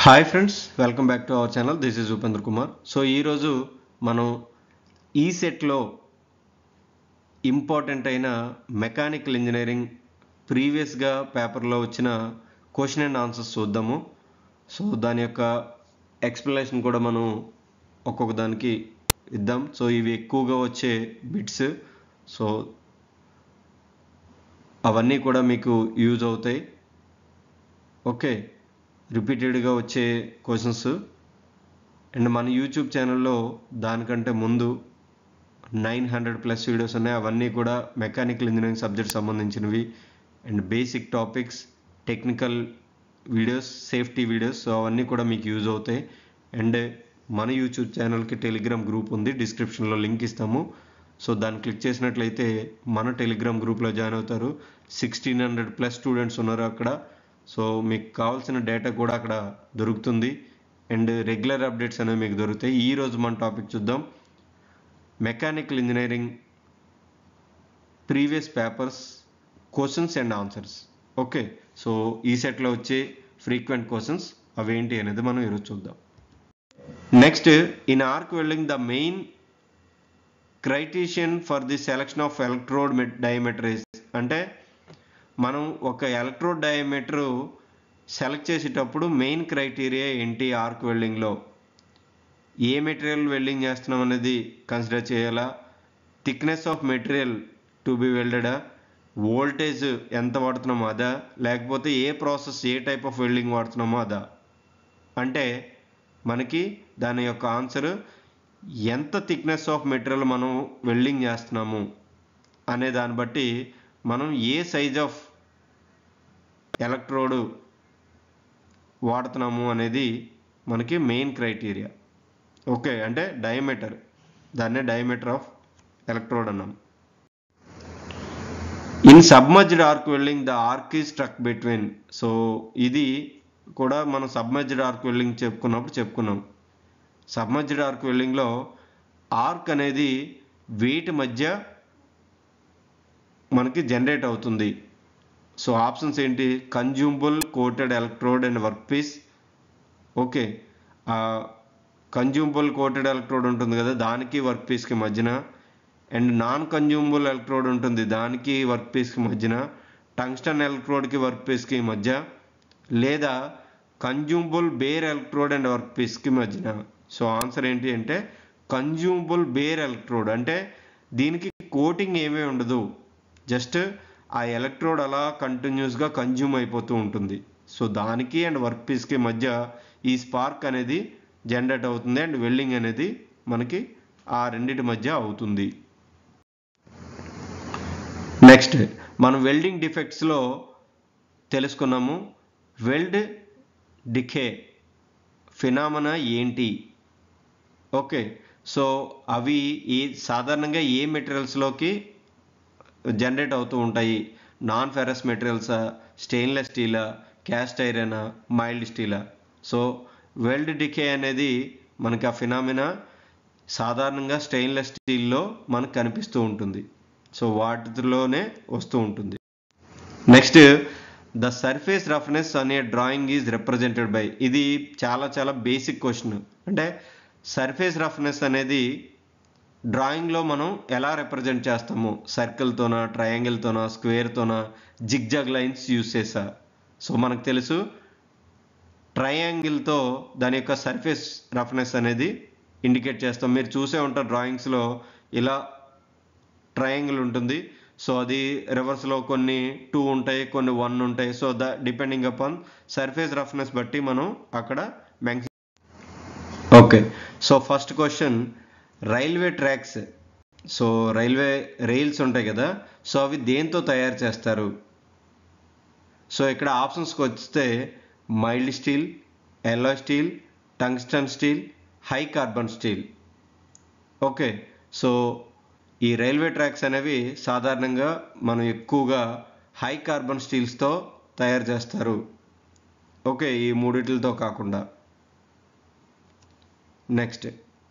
hi friends welcome back to our channel this is Upendra Kumar so ఈరోజు మనం ఈ సెట్లో ఇంపార్టెంట్ అయిన మెకానికల్ ఇంజనీరింగ్ ప్రీవియస్గా పేపర్లో వచ్చిన క్వశ్చన్ అండ్ ఆన్సర్స్ చూద్దాము సో దాని యొక్క ఎక్స్ప్లెనేషన్ కూడా మనం ఒక్కొక్క దానికి ఇద్దాం సో ఇవి ఎక్కువగా వచ్చే బిట్స్ సో అవన్నీ కూడా మీకు యూజ్ అవుతాయి ఓకే రిపీటెడ్గా వచ్చే క్వశ్చన్స్ అండ్ మన యూట్యూబ్ ఛానల్లో దానికంటే ముందు నైన్ హండ్రెడ్ ప్లస్ వీడియోస్ ఉన్నాయి అవన్నీ కూడా మెకానికల్ ఇంజనీరింగ్ సబ్జెక్ట్ సంబంధించినవి and basic topics technical videos safety videos so అవన్నీ కూడా మీకు యూజ్ అవుతాయి అండ్ మన యూట్యూబ్ ఛానల్కి టెలిగ్రామ్ గ్రూప్ ఉంది డిస్క్రిప్షన్లో లింక్ ఇస్తాము సో దాన్ని క్లిక్ చేసినట్లయితే మన టెలిగ్రామ్ గ్రూప్లో జాయిన్ అవుతారు సిక్స్టీన్ హండ్రెడ్ ప్లస్ స్టూడెంట్స్ ఉన్నారు అక్కడ సో మీకు కావాల్సిన డేటా కూడా అక్కడ దొరుకుతుంది అండ్ రెగ్యులర్ అప్డేట్స్ అనేవి మీకు దొరుకుతాయి ఈ రోజు మన టాపిక్ చూద్దాం mechanical engineering previous papers questions and answers okay so ఈ సెట్లో వచ్చే ఫ్రీక్వెంట్ క్వశ్చన్స్ అవేంటి అనేది మనం ఈరోజు చూద్దాం next in arc welding the main criterion for the selection of electrode diameter అంటే మనం ఒక ఎలక్ట్రోడ్ డయామీటర్ సెలెక్ట్ చేసేటప్పుడు మెయిన్ క్రైటీరియా ఏంటి ఆర్క్ వెల్డింగ్లో ఏ మెటీరియల్ వెల్డింగ్ చేస్తున్నాం అనేది కన్సిడర్ చేయాలా thickness of material to be వెల్డెడా వోల్టేజ్ ఎంత వాడుతున్నామో అదా లేకపోతే ఏ ప్రాసెస్ ఏ టైప్ ఆఫ్ వెల్డింగ్ వాడుతున్నామో అదా అంటే మనకి దాని యొక్క ఆన్సర్ ఎంత థిక్నెస్ ఆఫ్ మెటీరియల్ మనం వెల్డింగ్ చేస్తున్నాము అనే దాన్ని బట్టి మనం ఏ సైజ్ ఆఫ్ ఎలక్ట్రోడ్ వాడుతున్నాము అనేది మనకి మెయిన్ క్రైటీరియా ఓకే అంటే డయామీటర్ దాన్నే డయామీటర్ ఆఫ్ ఎలక్ట్రోడ్ అన్నాం in submerged arc welding the arc is struck between so ఇది కూడా మనం సబ్మర్జ్డ్ ఆర్క్ వెల్డింగ్ చెప్పుకున్నప్పుడు చెప్పుకున్నాం సబ్మర్జ్డ్ ఆర్క్ వెల్డింగ్లో ఆర్క్ అనేది వీటి మధ్య మనకి జనరేట్ అవుతుంది సో ఆప్షన్స్ ఏంటి consumable coated electrode and work piece okay consumable coated electrode ఉంటుంది కదా దానికి వర్క్ పీస్కి మధ్యన అండ్ నాన్ కన్జ్యూమబుల్ ఎలక్ట్రోడ్ ఉంటుంది దానికి వర్క్ పీస్కి మధ్యన టంగ్స్టన్ ఎలక్ట్రోడ్కి వర్క్ పీస్కి మధ్య లేదా consumable bare electrode and work పీస్కి మధ్యన సో ఆన్సర్ ఏంటి అంటే కన్జ్యూమబుల్ బేర్ ఎలక్ట్రోడ్ అంటే దీనికి కోటింగ్ ఏమీ ఉండదు జస్ట్ ఆ ఎలక్ట్రోడ్ అలా కంటిన్యూస్గా కన్జ్యూమ్ అయిపోతూ ఉంటుంది సో దానికి అండ్ వర్క్ పీస్కి మధ్య ఈ స్పార్క్ అనేది జనరేట్ అవుతుంది అండ్ వెల్డింగ్ అనేది మనకి ఆ రెండింటి మధ్య అవుతుంది నెక్స్ట్ మనం వెల్డింగ్ డిఫెక్ట్స్లో తెలుసుకున్నాము వెల్డ్ డికే ఫినామనా ఏంటి ఓకే సో అవి ఏ సాధారణంగా ఏ మెటీరియల్స్లోకి జనరేట్ అవుతూ ఉంటాయి నాన్ ఫెరస్ మెటీరియల్సా స్టెయిన్లెస్ స్టీలా క్యాస్ట్ ఐరనా మైల్డ్ స్టీలా సో వెల్డ్ డికే అనేది మనకి ఆ ఫినామినా సాధారణంగా స్టెయిన్లెస్ స్టీల్లో మనకు కనిపిస్తూ ఉంటుంది సో వాటిలోనే వస్తూ ఉంటుంది నెక్స్ట్ ద సర్ఫేస్ రఫ్నెస్ అనే డ్రాయింగ్ ఈజ్ రిప్రజెంటెడ్ బై ఇది చాలా చాలా బేసిక్ క్వశ్చన్ అంటే సర్ఫేస్ రఫ్నెస్ అనేది డ్రాయింగ్లో మనం ఎలా రిప్రజెంట్ చేస్తాము సర్కిల్తోనా ట్రయాంగిల్తోనా స్క్వేర్తోనా జిగ్జాగ్ లైన్స్ యూస్ చేసా సో మనకు తెలుసు ట్రయాంగిల్తో దాని యొక్క సర్ఫేస్ రఫ్నెస్ అనేది ఇండికేట్ చేస్తాం మీరు చూసే ఉంటారు డ్రాయింగ్స్లో ఇలా ట్రయాంగిల్ ఉంటుంది సో అది రివర్స్లో కొన్ని టూ ఉంటాయి కొన్ని వన్ ఉంటాయి so the depending upon surface roughness బట్టి మనం అక్కడ mention okay so first question railway tracks so railway rails ఉంటాయి కదా సో అవి దేంతో తయారు చేస్తారు సో ఇక్కడ ఆప్షన్స్కి వస్తే mild steel yellow steel tungsten steel high carbon steel okay so ఈ రైల్వే ట్రాక్స్ అనేవి సాధారణంగా మనం ఎక్కువగా హై కార్బన్ స్టీల్స్తో తయారు చేస్తారు ఓకే ఈ మూడిటితో కాకుండా next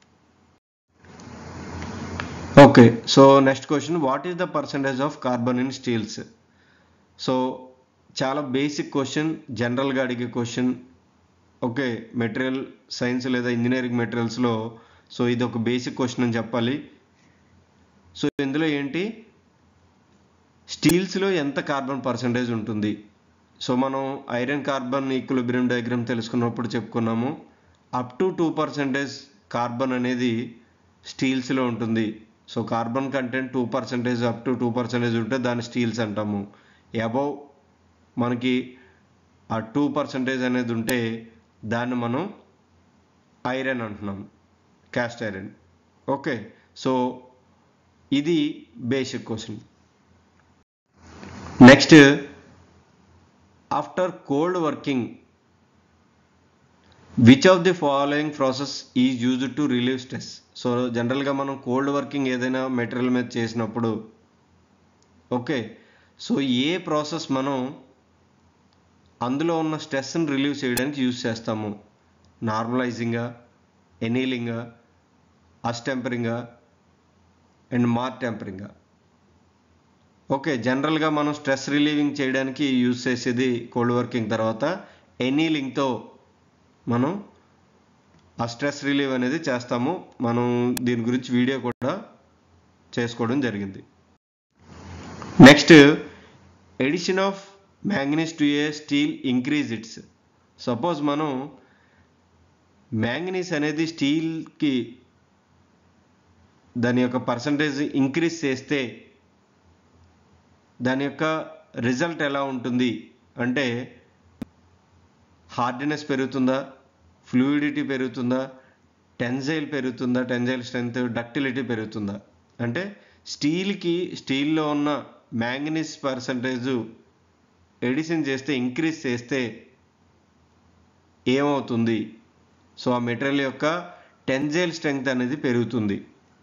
okay so next question what is the percentage of carbon in steels so చాలా బేసిక్ క్వశ్చన్ జనరల్గా అడిగే క్వశ్చన్ ఓకే మెటీరియల్ సైన్స్ లేదా ఇంజనీరింగ్ మెటీరియల్స్లో సో ఇది ఒక బేసిక్ క్వశ్చన్ అని చెప్పాలి సో ఇందులో ఏంటి స్టీల్స్లో ఎంత కార్బన్ పర్సంటేజ్ ఉంటుంది సో మనం ఐరన్ కార్బన్ ఈక్విలిబ్రియం డయాగ్రామ్ తెలుసుకున్నప్పుడు చెప్పుకున్నాము up to two percentage carbon అనేది స్టీల్స్లో ఉంటుంది so carbon content two percentage up to two percentage ఉంటే దాన్ని స్టీల్స్ అంటాము అబౌవ్ మనకి ఆ టూ పర్సెంటేజ్ అనేది ఉంటే దాన్ని మనం ఐరన్ అంటున్నాం క్యాస్ట్ ఐరన్ ఓకే సో ఇది basic question next after cold working which of the following process is used to relieve stress so జనరల్గా మనం కోల్డ్ వర్కింగ్ ఏదైనా మెటీరియల్ మీద చేసినప్పుడు ఓకే సో ఏ ప్రాసెస్ మనం అందులో ఉన్న స్ట్రెస్ని రిలీవ్ చేయడానికి యూజ్ చేస్తాము నార్మలైజింగా ఎనీలింగా అస్టెంపరింగా అండ్ మార్ టెంపరింగా ఓకే జనరల్గా మనం స్ట్రెస్ రిలీవింగ్ చేయడానికి యూజ్ చేసేది కోల్డ్ వర్కింగ్ తర్వాత ఎనీలింగ్తో మనం ఆ స్ట్రెస్ రిలీవ్ అనేది చేస్తాము మనం దీని గురించి వీడియో కూడా చేసుకోవడం జరిగింది next addition of manganese to a steel increase its suppose మనం మ్యాంగనీస్ అనేది స్టీల్కి దాని యొక్క పర్సంటేజ్ ఇంక్రీజ్ చేస్తే దాని యొక్క రిజల్ట్ ఎలా ఉంటుంది అంటే హార్డ్నెస్ పెరుగుతుందా ఫ్లూయిడిటీ పెరుగుతుందా టెన్జైల్ పెరుగుతుందా టెన్జైల్ స్ట్రెంత్ డక్టిలిటీ పెరుగుతుందా అంటే స్టీల్కి స్టీల్లో ఉన్న మ్యాంగనీస్ పర్సంటేజ్ ఎడిషన్ చేస్తే ఇంక్రీజ్ చేస్తే ఏమవుతుంది సో ఆ మెటీరియల్ యొక్క టెన్జైల్ స్ట్రెంగ్త్ అనేది పెరుగుతుంది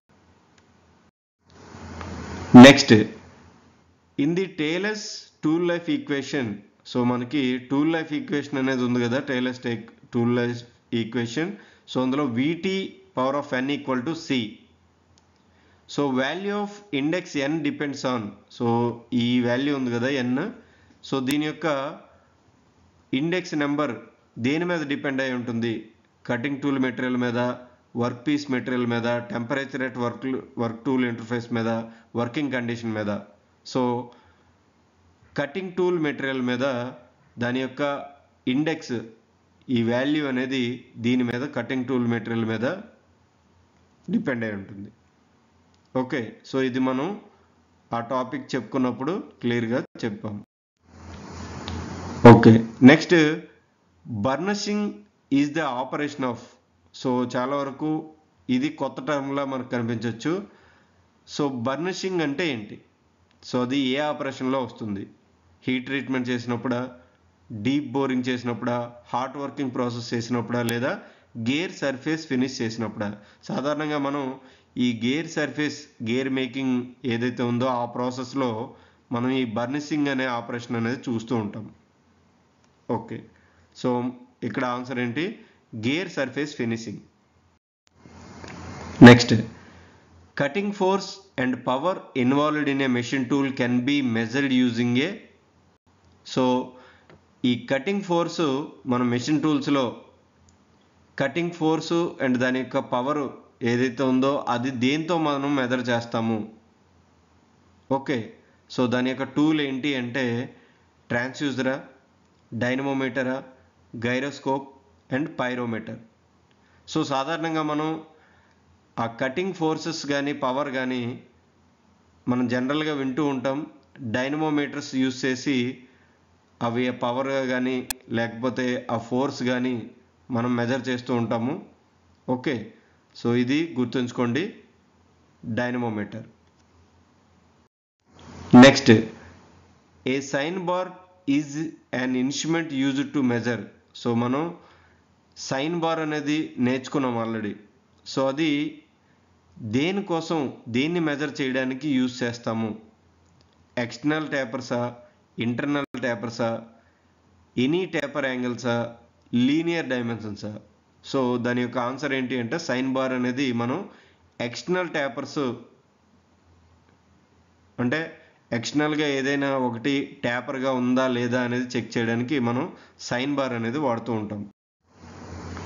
next in the Taylor's tool life equation so మనకి టూల్ లైఫ్ ఈక్వేషన్ అనేది ఉంది కదా Taylor's take tool life equation so అందులో VT power of n equal to C so value of index n depends on so ఈ value ఉంది కదా ఎన్ so దీని యొక్క ఇండెక్స్ నెంబర్ దేని మీద డిపెండ్ అయి ఉంటుంది కటింగ్ టూల్ మెటీరియల్ మీద వర్క్ పీస్ మెటీరియల్ మీద temperature at work work tool interface మీద వర్కింగ్ కండిషన్ మీద సో కటింగ్ టూల్ మెటీరియల్ మీద దాని యొక్క ఇండెక్స్ ఈ వాల్యూ అనేది దీని మీద కటింగ్ టూల్ మెటీరియల్ మీద డిపెండ్ అయి ఉంటుంది ఓకే సో ఇది మనం ఆ టాపిక్ చెప్పుకున్నప్పుడు క్లియర్గా చెప్పాం okay next burnishing is the operation of so చాలా వరకు ఇది కొత్త టర్మ్లా మనకు కనిపించవచ్చు సో బర్నిషింగ్ అంటే ఏంటి సో అది ఏ ఆపరేషన్లో వస్తుంది హీట్ ట్రీట్మెంట్ చేసినప్పుడా డీప్ బోరింగ్ చేసినప్పుడా హాట్ వర్కింగ్ ప్రాసెస్ చేసినప్పుడా లేదా గేర్ సర్ఫేస్ ఫినిష్ చేసినప్పుడా సాధారణంగా మనం ఈ గేర్ సర్ఫేస్ గేర్ మేకింగ్ ఏదైతే ఉందో ఆ ప్రాసెస్లో మనం ఈ బర్నిషింగ్ అనే ఆపరేషన్ అనేది చూస్తూ ఉంటాం ఓకే సో ఇక్కడ ఆన్సర్ ఏంటి gear surface finishing next cutting force and power involved in a machine tool can be measured using a so ఈ కటింగ్ ఫోర్స్ మన మెషిన్ టూల్స్లో కటింగ్ ఫోర్సు అండ్ దాని యొక్క పవర్ ఏదైతే ఉందో అది దేంతో మనం మెజర్ చేస్తాము ఓకే సో దాని యొక్క టూల్ ఏంటి అంటే ట్రాన్స్యూజరా డైనమోమీటరా గైరోస్కోప్ అండ్ పైరోమీటర్ సో సాధారణంగా మనం ఆ కటింగ్ ఫోర్సెస్ కానీ పవర్ కానీ మనం జనరల్గా వింటూ ఉంటాం డైనమోమీటర్స్ యూస్ చేసి అవి పవర్ కానీ లేకపోతే ఆ ఫోర్స్ కానీ మనం మెజర్ చేస్తూ ఉంటాము ఓకే సో ఇది గుర్తుంచుకోండి dynamometer next a sine bar is an instrument used to measure so మనం సైన్ బార్ అనేది నేర్చుకున్నాం ఆల్రెడీ సో అది దేనికోసం దేన్ని మెజర్ చేయడానికి యూజ్ చేస్తాము ఎక్స్టర్నల్ టేపర్సా ఇంటర్నల్ టేపర్సా ఎనీ టేపర్ యాంగిల్సా లీనియర్ డైమెన్షన్సా సో దాని యొక్క ఆన్సర్ ఏంటి అంటే సైన్ బార్ అనేది మనం ఎక్స్టర్నల్ టేపర్స్ అంటే ఎక్స్టర్నల్గా ఏదైనా ఒకటి ట్యాపర్గా ఉందా లేదా అనేది చెక్ చేయడానికి మనం సైన్ బార్ అనేది వాడుతూ ఉంటాం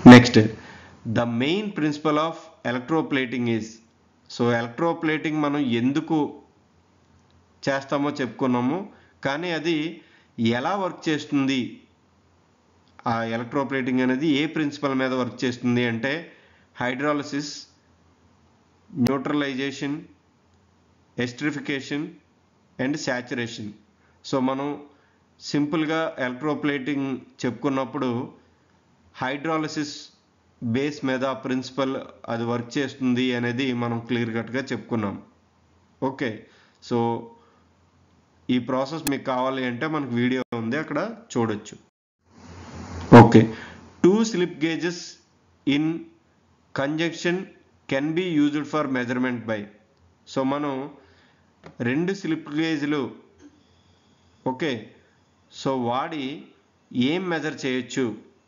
next the main principle of electroplating is so electroplating మనం ఎందుకు చేస్తామో చెప్పుకున్నాము కానీ అది ఎలా వర్క్ చేస్తుంది ఆ ఎలక్ట్రోప్లేటింగ్ అనేది ఏ ప్రిన్సిపల్ మీద వర్క్ చేస్తుంది అంటే hydrolysis neutralization esterification and saturation so మనం సింపుల్గా ఎలక్ట్రోప్లేటింగ్ చెప్పుకున్నప్పుడు హైడ్రాలసిస్ బేస్ మీద ప్రిన్సిపల్ అది వర్క్ చేస్తుంది అనేది మనం క్లియర్ కట్గా చెప్పుకున్నాం ఓకే సో ఈ ప్రాసెస్ మీకు కావాలి అంటే మనకు వీడియో ఉంది అక్కడ చూడొచ్చు okay two slip gauges in conjunction can be used for measurement by so మనం రెండు స్లిప్ గేజ్లు ఓకే సో వాడి ఏం మెజర్ చేయొచ్చు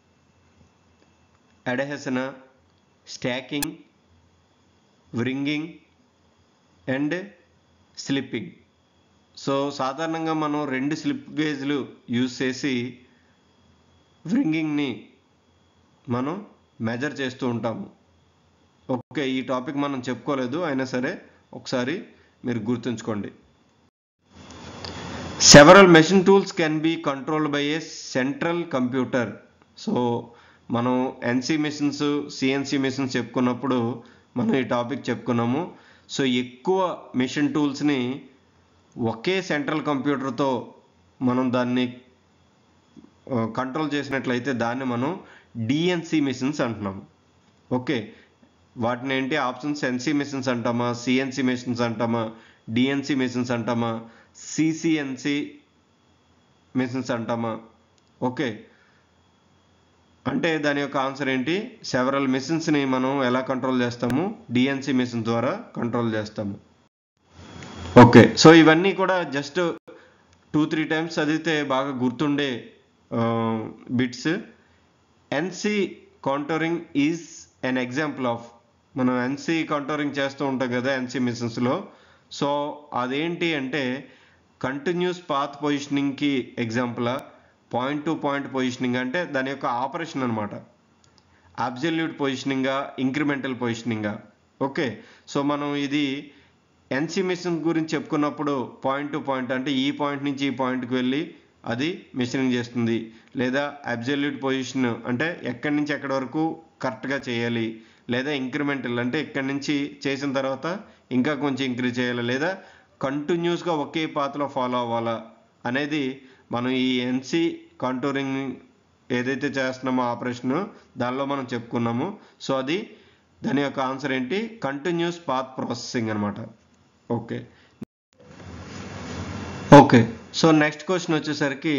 adhesion stacking wringing and slipping so సాధారణంగా మనం రెండు స్లిప్ గేజ్లు యూజ్ చేసి వ్రింగింగ్ని మనం మెజర్ చేస్తూ ఉంటాము ఓకే ఈ టాపిక్ మనం చెప్పుకోలేదు అయినా సరే ఒకసారి మీరు గుర్తుంచుకోండి several machine tools can be controlled by a central computer so మనం ఎన్సి మిషన్స్ సిఎన్సి మిషన్స్ చెప్పుకున్నప్పుడు మనం ఈ టాపిక్ చెప్పుకున్నాము సో ఎక్కువ మిషన్ టూల్స్ని ఒకే సెంట్రల్ కంప్యూటర్తో మనం దాన్ని కంట్రోల్ చేసినట్లయితే దాన్ని మనం డిఎన్సి మిషన్స్ అంటున్నాం ఓకే వాటిని ఏంటి ఆప్షన్స్ ఎన్సి మిషన్స్ అంటామా సిఎన్సి మిషన్స్ అంటామా డిఎన్సి మిషన్స్ అంటామా సిసిఎన్సి మిషన్స్ అంటామా ఓకే అంటే దాని యొక్క ఆన్సర్ ఏంటి సెవరల్ మిషన్స్ని మనం ఎలా కంట్రోల్ చేస్తాము డిఎన్సి మిషన్ ద్వారా కంట్రోల్ చేస్తాము ఓకే సో ఇవన్నీ కూడా జస్ట్ టూ త్రీ టైమ్స్ చదివితే బాగా గుర్తుండే bits NC contouring is an example of మనం ఎన్సి కాంటోరింగ్ చేస్తూ ఉంటాం కదా ఎన్సి మిషన్స్లో సో అదేంటి అంటే కంటిన్యూస్ పాత్ పొజిషనింగ్కి example point to point positioning అంటే దాని యొక్క ఆపరేషన్ అనమాట అబ్జల్యూట్ పొజిషనింగా ఇంక్రిమెంటల్ పొజిషనింగా ఓకే సో మనం ఇది ఎన్సి మిషన్ గురించి చెప్పుకున్నప్పుడు పాయింట్ టు పాయింట్ అంటే ఈ పాయింట్ నుంచి ఈ పాయింట్కి వెళ్ళి అది మిషనింగ్ చేస్తుంది లేదా అబ్జల్యూట్ పొజిషన్ అంటే ఎక్కడి నుంచి ఎక్కడి వరకు కరెక్ట్గా చేయాలి లేదా ఇంక్రిమెంటల్ అంటే ఇక్కడి నుంచి చేసిన తర్వాత ఇంకా కొంచెం ఇంక్రీజ్ చేయాలి లేదా కంటిన్యూస్గా ఒకే పాత్రలో ఫాలో అవ్వాలా అనేది మనం ఈ ఎన్సి కాంటూరింగ్ ఏదైతే చేస్తున్నామో ఆపరేషన్ దానిలో మనం చెప్పుకున్నాము సో అది దాని యొక్క ఆన్సర్ ఏంటి కంటిన్యూస్ పాత్ ప్రాసెసింగ్ అనమాట okay okay so next question వచ్చేసరికి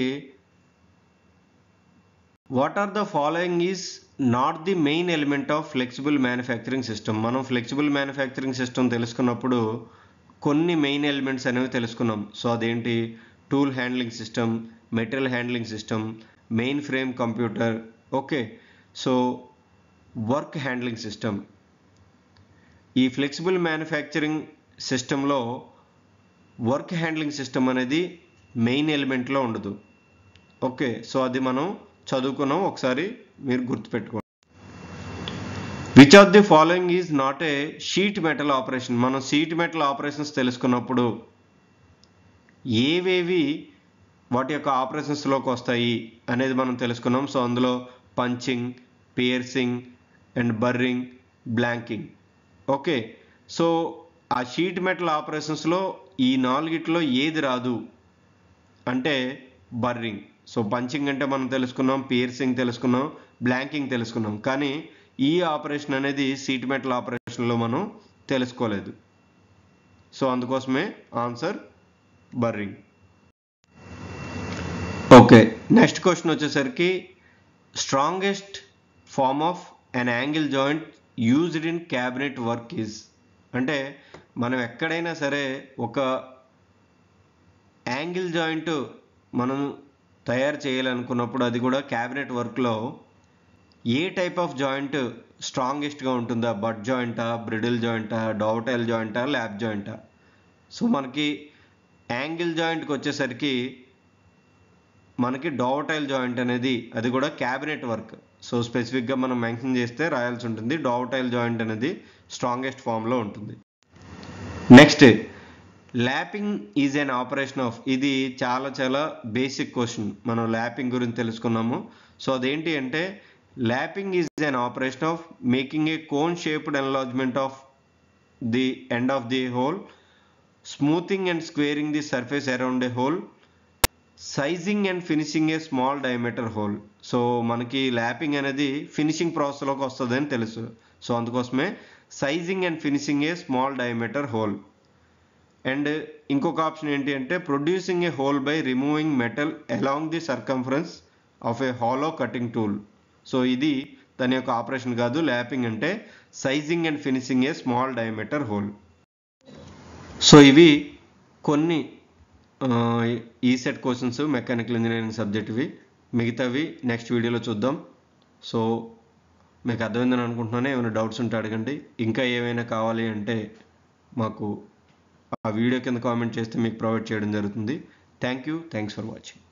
what are the following is not the main element of flexible manufacturing system మనం ఫ్లెక్సిబుల్ మ్యానుఫ్యాక్చరింగ్ సిస్టమ్ తెలుసుకున్నప్పుడు కొన్ని మెయిన్ ఎలిమెంట్స్ అనేవి తెలుసుకున్నాం సో అదేంటి tool handling system material handling system main frame computer okay so work handling system ఈ flexible manufacturing సిస్టంలో work handling system అనేది main ఎలిమెంట్లో ఉండదు ఓకే సో అది మనం చదువుకున్నాం ఒకసారి మీరు గుర్తుపెట్టుకోండి which of the following is not a sheet metal operation మనం షీట్ మెటల్ ఆపరేషన్స్ తెలుసుకున్నప్పుడు ఏవేవి వాటి యొక్క ఆపరేషన్స్లోకి వస్తాయి అనేది మనం తెలుసుకున్నాం సో అందులో punching piercing and burring blanking okay so ఆ షీట్ మెటల్ ఆపరేషన్స్లో ఈ నాలుగిట్లో ఏది రాదు అంటే బర్రింగ్ సో పంచింగ్ అంటే మనం తెలుసుకున్నాం పియర్సింగ్ తెలుసుకున్నాం బ్లాంకింగ్ తెలుసుకున్నాం కానీ ఈ ఆపరేషన్ అనేది సీట్ మెటల్ ఆపరేషన్లో మనం తెలుసుకోలేదు సో అందుకోసమే answer boring okay next question వచ్చేసరికి strongest form of an angle joint used in cabinet work is అంటే మనం ఎక్కడైనా సరే ఒక యాంగిల్ జాయింట్ మనం తయారు చేయాలనుకున్నప్పుడు అది కూడా క్యాబినెట్ వర్క్లో ఏ టైప్ ఆఫ్ జాయింట్ స్ట్రాంగెస్ట్గా ఉంటుందా బట్ జాయింటా బ్రిడిల్ జాయింటా డౌటైల్ జాయింటా ల్యాబ్ జాయింటా సో మనకి యాంగిల్ జాయింట్కి వచ్చేసరికి మనకి డోవటైల్ జాయింట్ అనేది అది కూడా క్యాబినెట్ వర్క్ సో స్పెసిఫిక్గా మనం మెన్షన్ చేస్తే రాయాల్సి ఉంటుంది డావటైల్ జాయింట్ అనేది స్ట్రాంగెస్ట్ ఫామ్లో ఉంటుంది next lapping is an operation of ఇది చాలా చాలా బేసిక్ క్వశ్చన్ మనం ల్యాపింగ్ గురించి తెలుసుకున్నాము సో అదేంటి అంటే lapping is an operation of making a cone shaped enlargement of the end of the hole smoothing and squaring the surface around a hole sizing and finishing a small diameter hole so మనకి lapping అనేది finishing ప్రాసెస్లోకి వస్తుంది అని తెలుసు so అందుకోసమే sizing and finishing a small diameter hole and ఇంకొక option ఏంటి అంటే producing a hole by removing metal along the circumference of a hollow cutting tool so ఇది దాని యొక్క ఆపరేషన్ కాదు ల్యాపింగ్ అంటే sizing and finishing a small diameter hole so ఇవి కొన్ని ఈ సెట్ క్వశ్చన్స్ మెకానికల్ ఇంజనీరింగ్ సబ్జెక్ట్వి మిగతావి నెక్స్ట్ వీడియోలో చూద్దాం సో మీకు అర్థమైందని అనుకుంటున్నాను ఏమైనా డౌట్స్ ఉంటే అడగండి ఇంకా ఏమైనా కావాలి అంటే మాకు ఆ వీడియో కింద కామెంట్ చేస్తే మీకు ప్రొవైడ్ చేయడం జరుగుతుంది thank you thanks for watching